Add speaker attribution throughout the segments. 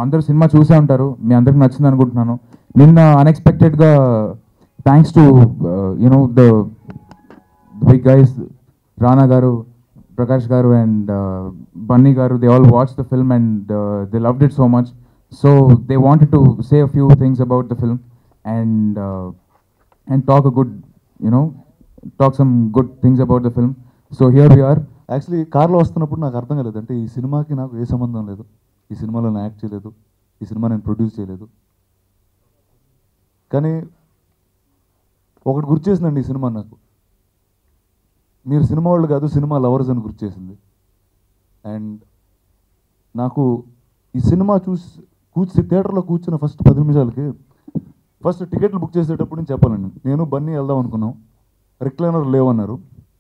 Speaker 1: అందరూ సినిమా చూసే ఉంటారు మీ అందరికి నచ్చింది అనుకుంటున్నాను నిన్న అన్ఎక్స్పెక్టెడ్గా thanks to you know the big guys Rana garu Prakash garu and Bunny garu they all watch the film and they loved it so much so they wanted to say a few things about the film and and talk a good you know talk some good things about the film so here we are
Speaker 2: actually కార్లో వస్తున్నప్పుడు నాకు అర్థం కాలేదు అంటే ఈ సినిమాకి నాకు ఏ సంబంధం లేదు ఈ సినిమాలో నేను యాక్ట్ చేయలేదు ఈ సినిమా నేను ప్రొడ్యూస్ చేయలేదు కానీ ఒకటి గుర్తు చేసిందండి ఈ సినిమా నాకు మీరు సినిమా వాళ్ళు కాదు సినిమా లవర్స్ అని గుర్తు చేసింది అండ్ నాకు ఈ సినిమా చూసి కూర్చి థియేటర్లో కూర్చున్న ఫస్ట్ పది నిమిషాలకి ఫస్ట్ టికెట్లు బుక్ చేసేటప్పుడు నేను చెప్పాలండి నేను బన్నీ వెళ్దాం అనుకున్నాం రిక్లైనర్ లేవన్నారు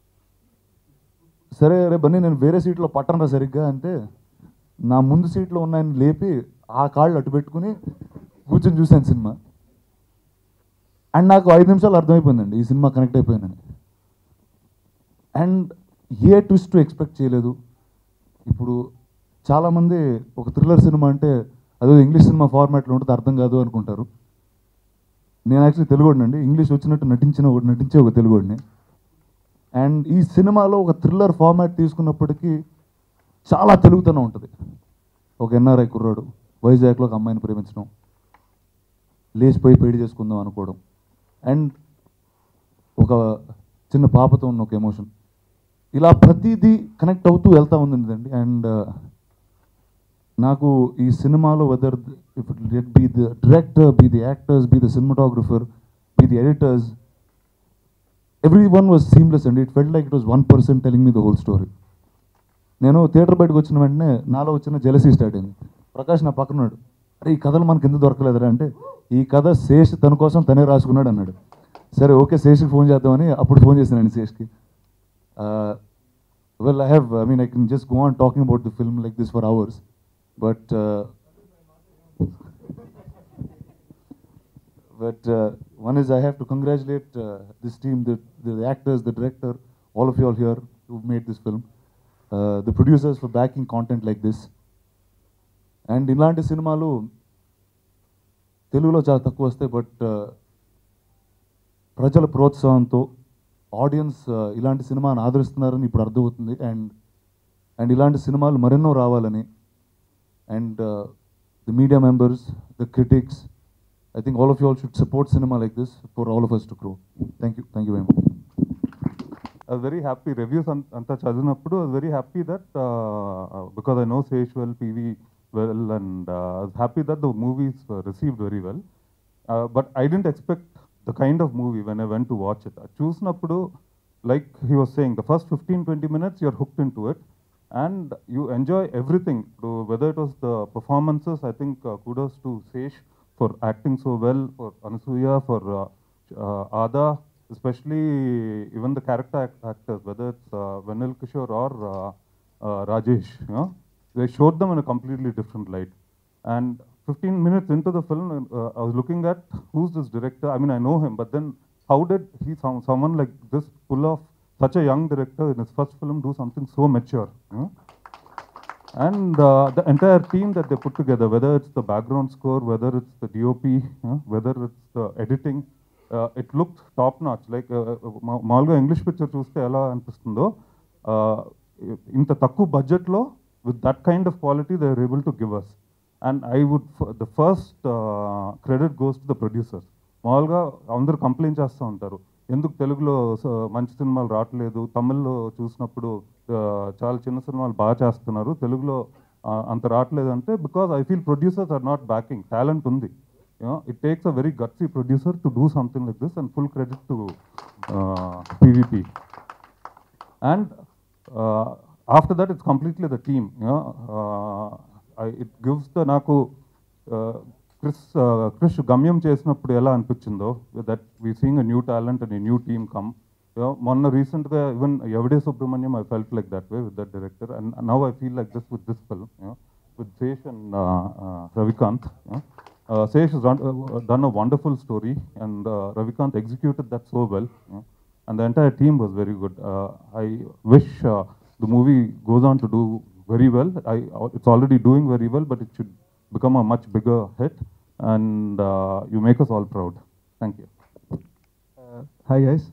Speaker 2: సరే రే బన్నీ నేను వేరే సీట్లో పట్టనరా సరిగ్గా అంటే నా ముందు సీట్లో ఉన్నాయని లేపి ఆ కాళ్ళు అటు పెట్టుకుని కూర్చొని చూశాను సినిమా అండ్ నాకు ఐదు నిమిషాలు అర్థమైపోయిందండి ఈ సినిమా కనెక్ట్ అయిపోయిందని అండ్ ఏ ట్విస్ట్ ఎక్స్పెక్ట్ చేయలేదు ఇప్పుడు చాలామంది ఒక థ్రిల్లర్ సినిమా అంటే అదే ఇంగ్లీష్ సినిమా ఫార్మాట్లో ఉంటుంది అర్థం కాదు అనుకుంటారు నేను యాక్చువల్లీ తెలుగుడినండి ఇంగ్లీష్ వచ్చినట్టు నటించిన ఒక నటించే ఒక తెలుగుడిని అండ్ ఈ సినిమాలో ఒక థ్రిల్లర్ ఫార్మాట్ తీసుకున్నప్పటికీ చాలా తెలుగుతనం ఉంటుంది ఒక ఎన్ఆర్ఐ కుర్రాడు వైజాగ్లో ఒక అమ్మాయిని ప్రేమించడం లేచిపోయి పెళ్లి చేసుకుందాం అనుకోవడం అండ్ ఒక చిన్న పాపతో ఉన్న ఒక ఎమోషన్ ఇలా ప్రతిదీ కనెక్ట్ అవుతూ వెళ్తూ ఉందండి అండ్ నాకు ఈ సినిమాలో whether if it be the director be the actors be the cinematographer be the editors every one was seamless అండి it felt like it was one person telling me the whole story నేను theatre బయటకు వచ్చిన వెంటనే నాలో వచ్చిన jealousy start అయింది ప్రకాష్ నా పక్కనాడు అరే ఈ కథలు మనకి ఎందుకు దొరకలేదురా అంటే ఈ కథ శేష్ తన కోసం తనే రాసుకున్నాడు అన్నాడు సరే ఓకే శేష్కి ఫోన్ చేద్దామని అప్పుడు ఫోన్ చేశానండి శేష్కి well I have I mean I can just go on talking about the film like this for hours but but uh, one is I have to congratulate uh, this team, the, the actors, the director, all of you all here who've made this film, uh, the producers for backing content like this. And ఇలాంటి సినిమాలు తెలుగులో చాలా తక్కువ వస్తాయి but ప్రజల ప్రోత్సాహంతో audience ఇలాంటి సినిమాని ఆదరిస్తున్నారని ఇప్పుడు అర్థమవుతుంది అండ్ అండ్ ఇలాంటి సినిమాలు మరెన్నో రావాలని and the media members the critics I think all of you all should support cinema like this for all of us to grow. Thank you. Thank you very much.
Speaker 3: I was very happy. Reviews an- anta చదివినప్పుడు I was very happy that uh, because I know Sesh well, PV well, and uh, I was happy that the movies were received very well. Uh, but I didn't expect the kind of movie when I went to watch it. చూసినప్పుడు like he was saying, the first 15-20 minutes you're hooked into it and you enjoy everything. So whether it was the performances, I think uh, kudos to Sesh for acting so well, for Anasuya, for uh, uh, Ada, especially even the character act- actors, whether it's uh, Venil Kishore or uh, uh, Rajesh, you know, they showed them in a completely different light. And 15 minutes into the film, uh, I was looking at who's this director. I mean, I know him, but then how did he, some, someone like this, pull off such a young director in his first film, do something so mature? You know? and uh, the entire team that they put together, whether it's the background score, whether it's the DOP, uh, whether it's the editing, uh, it looked top notch. Like uh, మా- మామూలుగా English picture చూస్తే ఎలా అనిపిస్తుందో uh, ఇంత తక్కువ బడ్జెట్లో with that kind of quality they are able to give us and I would the first credit goes to the producers మామూలుగా అందరూ కంప్లైంట్ చేస్తూ ఉంటారు ఎందుకు తెలుగులో స- మంచి సినిమాలు రావట్లేదు తమిళ్లో చూసినప్పుడు ఆ, చాలా చిన్న సినిమాలు బాగా చేస్తున్నారు తెలుగులో ఆ, అంత రావట్లేదు అంటే because I feel producers are not backing talent ఉంది it takes a very gutsy producer to do something like this and full credit to PVP and uh, after that it's completely the team you know uh, I, it gives the నాకు క్రిస్ క్రిష్ గమ్యం చేసినప్పుడు ఎలా అనిపించిందో that we seeing a new talent and new team come మొన్న రీసెంట్గా even Evade Subramanyam I felt like that way with that director and now I feel like this with this film with Sesh and Ravikanth Sesh done a wonderful story and Ravikanth executed that so well and the entire team was very good. Uh, I wish uh, the movie goes on to do very well. I, it's already doing very well, but it should become a much bigger hit, and uh, you make us all proud. Thank you.
Speaker 4: Hi guys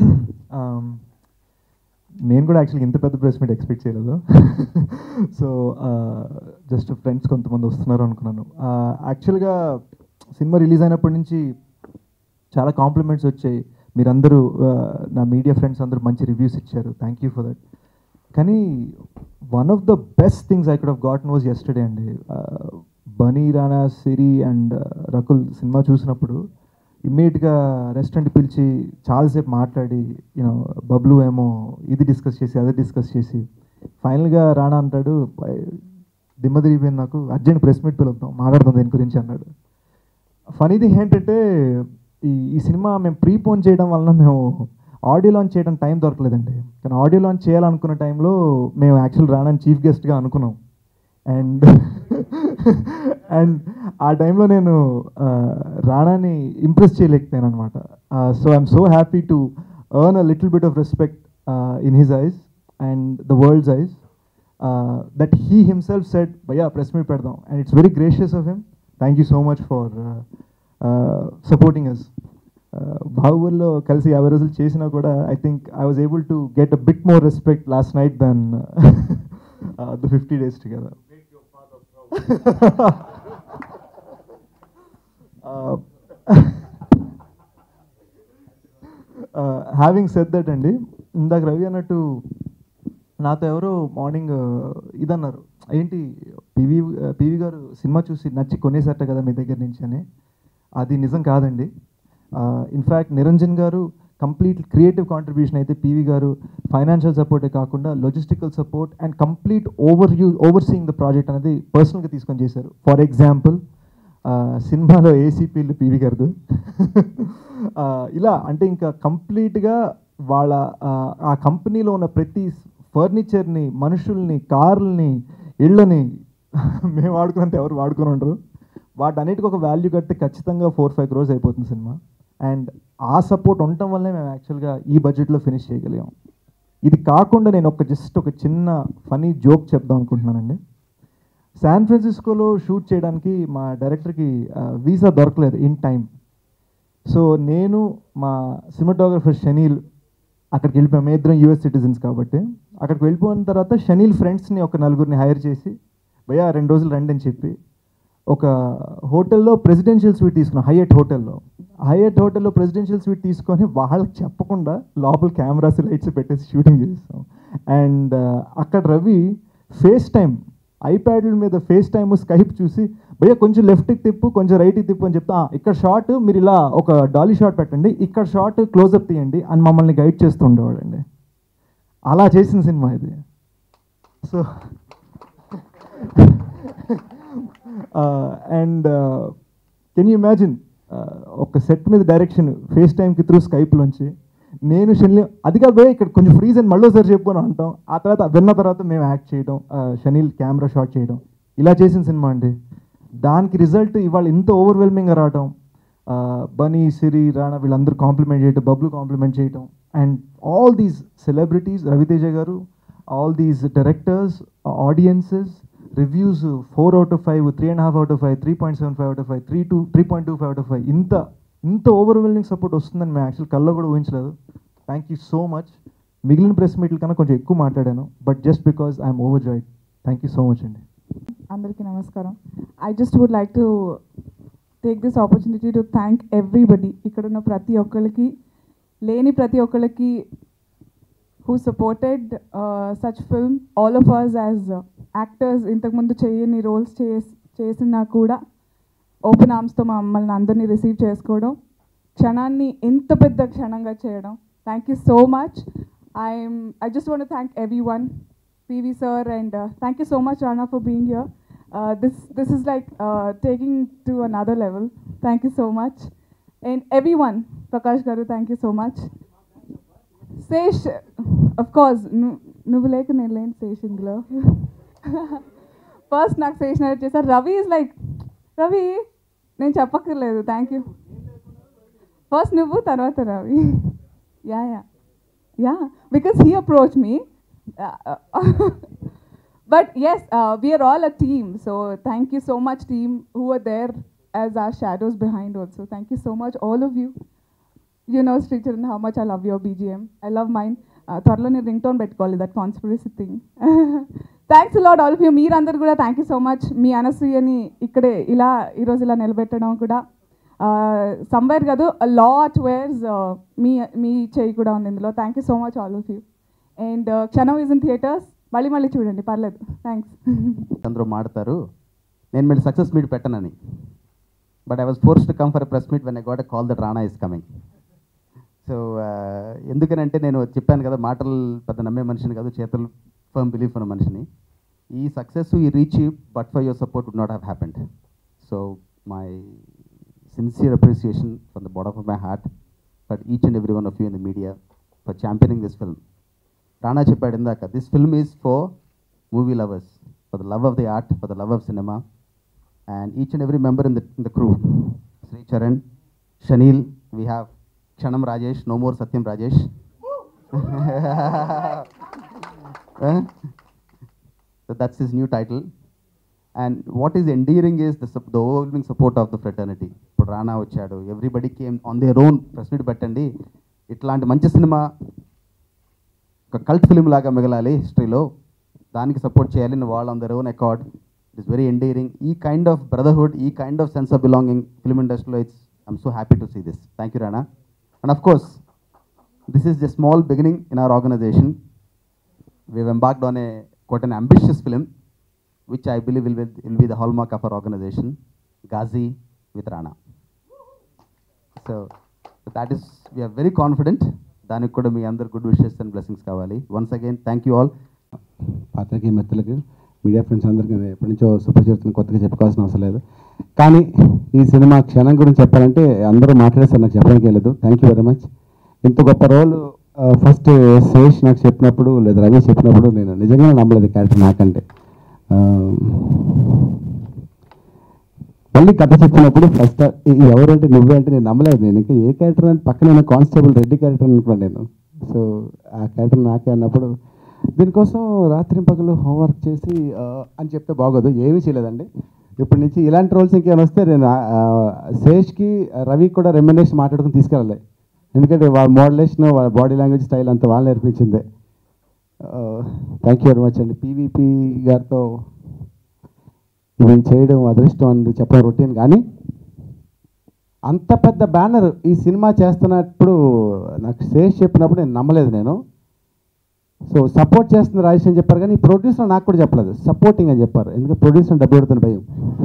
Speaker 4: నేను కూడా యాక్చువల్గా ఇంత పెద్ద press meet expect చేయలేదు so just friends కొంతమంది వస్తున్నారు అనుకున్నాను యాక్చువల్గా సినిమా రిలీజ్ అయినప్పటి నుంచి చాలా కాంప్లిమెంట్స్ వచ్చాయి మీరందరూ uh, నా మీడియా ఫ్రెండ్స్ అందరూ మంచి రివ్యూస్ ఇచ్చారు థ్యాంక్ యూ ఫర్ దట్ కానీ one of the best things I could have got was yesterday అండి బనీ రానా సిరి అండ్ రకుల్ సినిమా చూసినప్పుడు ఇమ్మీడియట్గా రెస్టారెంట్ పిలిచి చాలాసేపు మాట్లాడి యూనో బబ్లు ఏమో ఇది డిస్కస్ చేసి అదే డిస్కస్ చేసి ఫైనల్గా రానా అంటాడు దిమ్మ తిరిగిపోయింది నాకు అర్జెంట్ ప్రెస్ మీట్ పిలుద్దాం మాట్లాడదాం దీని గురించి అన్నాడు ఫనీ థింగ్ ఏంటంటే ఈ ఈ సినిమా మేము ప్రీపోన్ చేయడం వలన మేము ఆడియో లాంచ్ చేయడం టైం దొరకలేదండి కానీ ఆడియో లాంచ్ చేయాలనుకున్న టైంలో మేము యాక్చువల్ రానని చీఫ్ గెస్ట్గా అనుకున్నాం అండ్ అండ్ ఆ టైంలో నేను ఆ, రాణాని ఇంప్రెస్ చేయలేకపోయాను అనమాట so I'm so happy to earn a little bit of respect in his eyes and the world's eyes that he himself set భయ్యా ప్రెస్ మీట్ పెడదాం and it's very gracious of him thank you so much for supporting us బాహుబలిలో కలిసి యాభై రోజులు చేసినా కూడా I think I was able to get a bit more respect last night than the fifty days together having said that అండి ఇందాక రవి అన్నట్టు నాతో ఎవరో మార్నింగ్ ఇదన్నారు ఏంటి పివి పివి గారు సినిమా చూసి నచ్చి కొనేసట కదా మీ దగ్గర నుంచి అని అది నిజం కాదండి in fact Niranjan garu complete creative contribution అయితే పివి గారు ఫైనాన్షియల్ సపోర్టే కాకుండా logistical support and complete over you overseeing the project అనేది పర్సనల్గా తీసుకొని చేశారు ఫర్ ఎగ్జాంపుల్ సినిమాలో ఏసీపీలు పివి గారు ఇలా అంటే ఇంకా కంప్లీట్గా వాళ్ళ ఆ, ఆ కంపెనీలో ఉన్న ప్రతి ఫర్నిచర్ని మనుషుల్ని కార్లని ఇళ్ళని మేము వాడుకున్నంత ఎవరు వాడుకొని ఉండరు వాటన్నిటికి ఒక వాల్యూ కడితే ఖచ్చితంగా ఫోర్ ఫైవ్ క్రోర్స్ అయిపోతుంది సినిమా అండ్ ఆ సపోర్ట్ ఉండటం వల్లే మేము యాక్చువల్గా ఈ బడ్జెట్లో ఫినిష్ చేయగలిగాం ఇది కాకుండా నేను ఒక జస్ట్ ఒక చిన్న ఫనీ జోక్ చెప్దాం అనుకుంటున్నానండి శాన్ ఫ్రాన్సిస్కోలో షూట్ చేయడానికి మా డైరెక్టర్కి వీసా దొరకలేదు ఇన్ టైం సో నేను మా సినిమాటోగ్రఫర్ షనీల్ అక్కడికి వెళ్ళిపోయాం మేము ఇద్దరం యూఎస్ సిటిజన్స్ కాబట్టి అక్కడికి వెళ్ళిపోయిన తర్వాత షనీల్ ఫ్రెండ్స్ని ఒక నలుగురిని హైర్ చేసి భయ్యా రెండు రోజులు రండి అని చెప్పి ఒక హోటల్లో ప్రెసిడెన్షియల్ స్వీట్ తీసుకున్నాం హైయట్ హోటల్లో హైయట్ హోటల్లో ప్రెసిడెన్షియల్ స్వీట్ తీసుకొని వాళ్ళకి చెప్పకుండా లోపల కెమెరాస్ లైట్స్ పెట్టేసి షూటింగ్ చేస్తాం అండ్ అక్కడ రవి ఫేస్ టైం ఐప్యాడ్ల మీద ఫేస్ టైమ్ స్కైప్ చూసి భయ్య కొంచెం లెఫ్ట్కి తిప్పు కొంచెం రైట్కి తిప్పు అని చెప్తా "ఆ, ఇక్కడ షాట్ మీరు ఇలా ఒక డాలీ షాట్ పెట్టండి ఇక్కడ షాట్ క్లోజప్ తీయండి అని మమ్మల్ని గైడ్ చేస్తూ ఉండేవాడండి అలా చేసిన సినిమా ఇది so and can you imagine ఒక సెట్ మీద డైరెక్షన్ ఫేస్ టైంకి త్రూ స్కైప్లోంచి నేను షనిల్ అది కాదు భయ్య ఇక్కడ కొంచెం ఫ్రీజ్ అని మళ్ళీ ఒకసారి చెప్పు అని అంటాం ఆ తర్వాత విన్న తర్వాత మేము యాక్ట్ చేయడం షనీల్ కెమెరా షాట్ చేయడం ఇలా చేసిన సినిమా అండి దానికి రిజల్ట్ ఇవాళ ఇంత ఓవర్వెల్మింగ్గా రావడం బనీ సిరి రాణా వీళ్ళందరూ కాంప్లిమెంట్ చేయడం బబ్లు కాంప్లిమెంట్ చేయడం and all these celebrities Raviteja garu all these directors audiences reviews four out of five three and half out of five three point seven five out of five three two three point two five out of five ఇంత ఇంత overwhelming support వస్తుందని మేము actual కల్లో కూడా ఊహించలేదు thank you so much మిగిలిన press మీట్ల కన్నా కొంచెం ఎక్కువ మాట్లాడాను but just because I'm overjoyed thank you so much అండి
Speaker 5: అందరికీ నమస్కారం I just would like to take this opportunity to thank everybody ఇక్కడ ఉన్న ప్రతి ఒక్కరికి లేని ప్రతి ఒక్కరికి who supported such film all of us as actors ఇంతకుముందు చేయని రోల్స్ చేసినా కూడా ఓపెన్ ఆర్మ్స్తో మమ్మల్ని అందరినీ రిసీవ్ చేసుకోవడం క్షణాన్ని ఇంత పెద్ద క్షణంగా చేయడం thank you so much I'm I just want thank every one PV sir and uh, thank you so much Rana for being here. Uh, this this is like uh, taking to another level. Thank you so much. And everyone, Prakash Garu, thank you so much. Sesh, of course, నువ్వు లేక నేను లేని శేష్ ఇందులో first నాకు Sesh narrate చేశారు Ravi is like Ravi నేను చెప్పక్కర్లేదు thank you first నువ్వు తర్వాత Ravi yeah yeah yeah because he approach me but yes, uh, we are all a team. So thank you so much, team, who are there as our shadows behind also. Thank you so much, all of you. You know, Sricharan, how much I love your BGM. I love mine. Uh, త్వరలో నేను ring tone పెట్టుకోవాలి that conspiracy thing thanks lot all of you మీరందరూ కూడా thank you so much మీ అనసూయని ఇక్కడే ఇలా ఈరోజు ఇలా నిలబెట్టడం కూడా సమ్వేర్ కాదు లాట్ వేర్స్ మీ మీ చేయి కూడా ఉంది ఇందులో thank you so much all of you and Kshanam is in theatres మళ్ళీ మళ్ళీ చూడండి పర్లేదు థ్యాంక్స్
Speaker 6: అందరూ మాడతారు నేను మళ్ళీ సక్సెస్ మీట్ పెట్టనని but I was force to come for press meet when I got call that Rana is coming so ఎందుకనంటే నేను చెప్పాను కదా మాటలు పెద్ద నమ్మే మనిషిని కాదు చేతులు ఫర్మ్ బిలీఫ్ ఉన్న మనిషిని ఈ సక్సెస్ ఈ reach but for your support would not have happened so my sincere appreciation from the bottom of my heart for each and every one of you in the media for championing this film Rana చెప్పాడు ఇందాక this film is for movie lovers for the love of the art for the love of cinema and each and every member in the in the crew Sri Charan chenille we have Kshanam Rajesh no more Satyam Rajesh that's his new title and what is endearing is the the overwhelming support of the fraternity ఇప్పుడు రానా వచ్చాడు everybody came on their own press meet పెట్టండి ఇట్లాంటి మంచి cinema ఒక cult film లాగా మిగలాలి హిస్టరీలో దానికి support చేయాలి వాళ్ళు on their own accord it is very endearing ఈ కైండ్ ఆఫ్ బ్రదర్హుడ్ ఈ kind of sense of belonging film ఇండస్ట్రీలో it's I'm so happy to see this thank you Rana and of course this is the small beginning in our organization we have embarked on a quite an ambitious film, which I believe will be, will be the hallmark of our organization, Ghazi with Rana. So that is, we are very confident. దానికి కూడా మీ అందరు good wishes and blessings కావాలి once again thank you all
Speaker 7: పాత్రకి మిత్రులకు media friends అందరికీ నేను ఎప్పటి నుంచో సుపరిచితులను కొత్తగా చెప్పుకోవాల్సిన అవసరం లేదు కానీ ఈ సినిమా క్షణం గురించి చెప్పాలంటే అందరూ మాట్లాడేసారు నాకు చెప్పడానికి లేదు థ్యాంక్ యూ వెరీ మచ్ ఇంత గొప్ప రోల్ ఫస్ట్ శేష్ నాకు చెప్పినప్పుడు లేదా రవి చెప్పినప్పుడు నేను నిజంగానే నమ్మలేదు క్యారెక్టర్ నాకంటే ఆ, మళ్ళీ కథ చెప్పినప్పుడు ఫస్ట్ ఎవరంటే నువ్వే అంటే నేను నమ్మలేదు నేను ఇంకా ఏ క్యారెక్టర్ అని పక్కన కానిస్టేబుల్ రెడ్డి క్యారెక్టర్ అనుకున్నాను నేను సో ఆ క్యారెక్టర్ నాకే అన్నప్పుడు దీనికోసం రాత్రి పగలు హోంవర్క్ చేసి ఆ, అని చెప్తే బాగోదు ఏమీ చేయలేదండి ఇప్పటి నుంచి ఇలాంటి రోల్స్ ఇంకేమైనా వస్తే నేను ఆ, ఆ, శేష్కి రవి కూడా రెమ్యునేషన్ మాట్లాడుకుని తీసుకెళ్ళాలి ఎందుకంటే వాళ్ళ మోడలేషన్ వాళ్ళ బాడీ లాంగ్వేజ్ స్టైల్ అంతా వాళ్ళు నేర్పించిందే థ్యాంక్ యూ వెరీ మచ్ అండి పీవీపీ గారితో ఇవి చేయడం అదృష్టం అని చెప్పడం రొటీన్ కానీ అంత పెద్ద బ్యానర్ ఈ సినిమా చేస్తున్నప్పుడు నాకు శేష్ చెప్పినప్పుడు నేను నమ్మలేదు నేను సో సపోర్ట్ చేస్తుంది రాజేష్ అని చెప్పారు కానీ ప్రొడ్యూసర్ నాకు కూడా చెప్పలేదు సపోర్టింగ్ అని చెప్పారు ఎందుకంటే ప్రొడ్యూసర్ డబ్బు పెడుతున్న భయం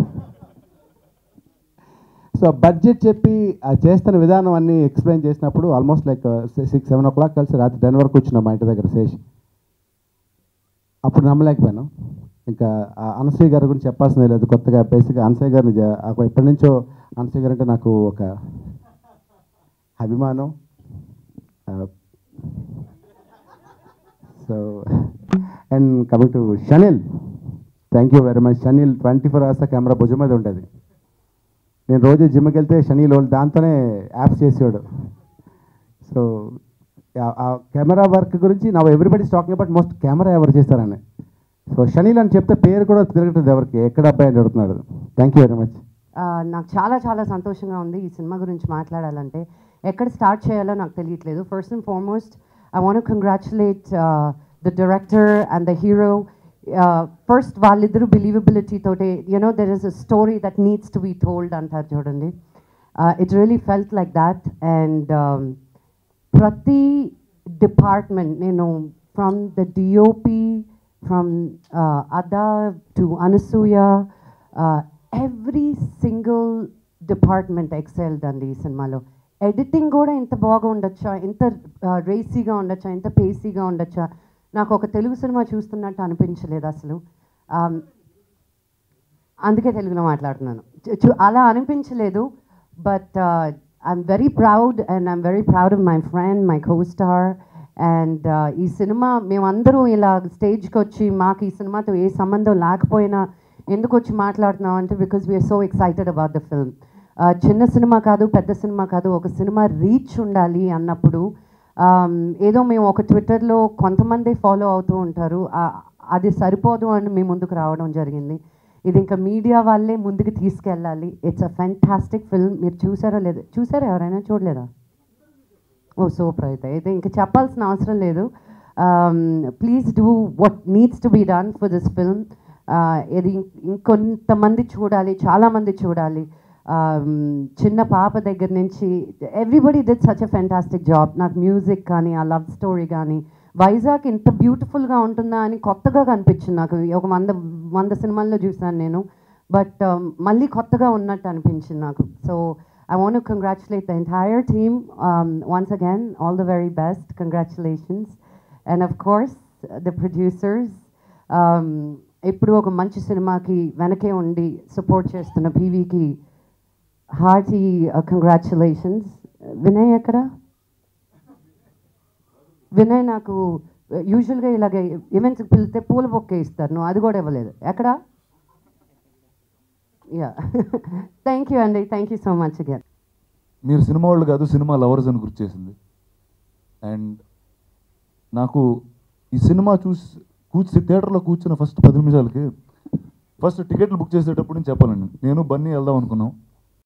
Speaker 7: సో బడ్జెట్ చెప్పి ఆ చేస్తున్న విధానం అన్ని ఎక్స్ప్లెయిన్ చేసినప్పుడు almost like six seven o'clock కలిసి రాత్రి టెన్ వరకు వచ్చినాం మా ఇంటి దగ్గర శేష్ అప్పుడు నమ్మలేకపోయాను ఇంకా ఆ అనసూయ గారి గురించి చెప్పాల్సిందే లేదు కొత్తగా బేసిక్గా అనసూయ గారిని జ- ఆ ఎప్పటి నుంచో అనసూయ గారు అంటే నాకు ఒక అభిమానం so and coming to Shanil thank you very much Shanil twenty four hours camera భుజం మీద ఉంటుంది నేను రోజు జిమ్కి వెళ్తే షనీల్ వాళ్ళు దాంతోనే యాప్స్ చేసేవాడు సో ఆ- ఆ కెమెరా వర్క్ గురించి నా everybody talking about most camera ఎవరు చేస్తారని సో షనీల్ అని చెప్తే పేరు కూడా తిరగట్లేదు ఎవరికి ఎక్కడ అబ్బాయి అని అడుగుతున్నాడు థ్యాంక్ యూ వెరీ మచ్
Speaker 8: ఆ, నాకు చాలా చాలా సంతోషంగా ఉంది ఈ సినిమా గురించి మాట్లాడాలంటే ఎక్కడ స్టార్ట్ చేయాలో నాకు తెలియట్లేదు first and foremost I want congratulate the director and the hero first వాళ్ళిద్దరూ బిలీవబిలిటీ తోటి you know there is a story that needs to be told అంటారు చూడండి it really felt like that and ప్రతి డిపార్ట్మెంట్ నేను from the DOP from Adah to Anasuya every single department excelled అండి ఈ సినిమాలో editing కూడా ఇంత బాగా ఉండొచ్చా ఇంత రేసీగా ఉండొచ్చా ఇంత పేసీగా ఉండొచ్చా నాకు ఒక తెలుగు సినిమా చూస్తున్నట్టు అనిపించలేదు అసలు Um, అందుకే తెలుగులో మాట్లాడుతున్నాను చు- చు- అలా అనిపించలేదు but I'm very proud and I'm very proud of my friend my co star and ఈ సినిమా మేమందరూ ఇలా స్టేజ్కి వచ్చి మాకు ఈ సినిమాతో ఏ సంబంధం లేకపోయినా ఎందుకు వచ్చి మాట్లాడుతున్నాం అంటే because we're so excited about the film చిన్న సినిమా కాదు పెద్ద సినిమా కాదు ఒక సినిమా రీచ్ ఉండాలి అన్నప్పుడు um, ఏదో మేము ఒక ట్విట్టర్లో కొంతమంది ఫాలో అవుతూ ఉంటారు ఆ- అది సరిపోదు అని మీ ముందుకు రావడం జరిగింది ఇది ఇంకా మీడియా వాళ్ళే ముందుకు తీసుకెళ్ళాలి ఇట్స్ అ ఫెంటాస్టిక్ ఫిల్మ్ మీరు చూసారో లేదు చూసారా ఎవరైనా చూడలేదా ఓ సూపర్ అయితే అయితే ఇంకా చెప్పాల్సిన అవసరం లేదు please do what needs to be done for this film ఇది ఇం- ఇంకొంతమంది చూడాలి చాలామంది చూడాలి Um, చిన్న పాప దగ్గర నుంచి everybody did such a fantastic job నాకు మ్యూజిక్ కానీ ఆ లవ్ స్టోరీ కానీ వైజాగ్ ఇంత బ్యూటిఫుల్గా ఉంటుందా అని కొత్తగా కనిపించింది నాకు ఒక వంద వంద సినిమాల్లో చూసాను నేను బట్ మళ్ళీ కొత్తగా ఉన్నట్టు అనిపించింది నాకు so I want to congratulate the entire team um, once again. All the very best. Congratulations. And of course, the producers. Um, ఇప్పుడు ఒక మంచి సినిమాకి వెనకే ఉండి సపోర్ట్ చేస్తున్న పీవీకి హార్టీ కంగ్రాచులేషన్స్ వినయ్ ఎక్కడ వినయ్ నాకు యూజువల్గా ఇలాగ ఈవెంట్స్కి పిలిస్తే పూల బొక్కే ఇస్తారు నువ్వు అది కూడా ఇవ్వలేదు ఎక్కడ యా థ్యాంక్ యూ అండి thank you so much again
Speaker 2: మీరు సినిమా వాళ్ళు కాదు సినిమా లవర్స్ అని గుర్తు చేసింది అండ్ నాకు ఈ సినిమా చూసి కూర్చి థియేటర్లో కూర్చున్న ఫస్ట్ పది నిమిషాలకి ఫస్ట్ టికెట్లు బుక్ చేసేటప్పుడు నేను చెప్పాలండి నేను బన్నీ వెళ్దాం అనుకున్నాం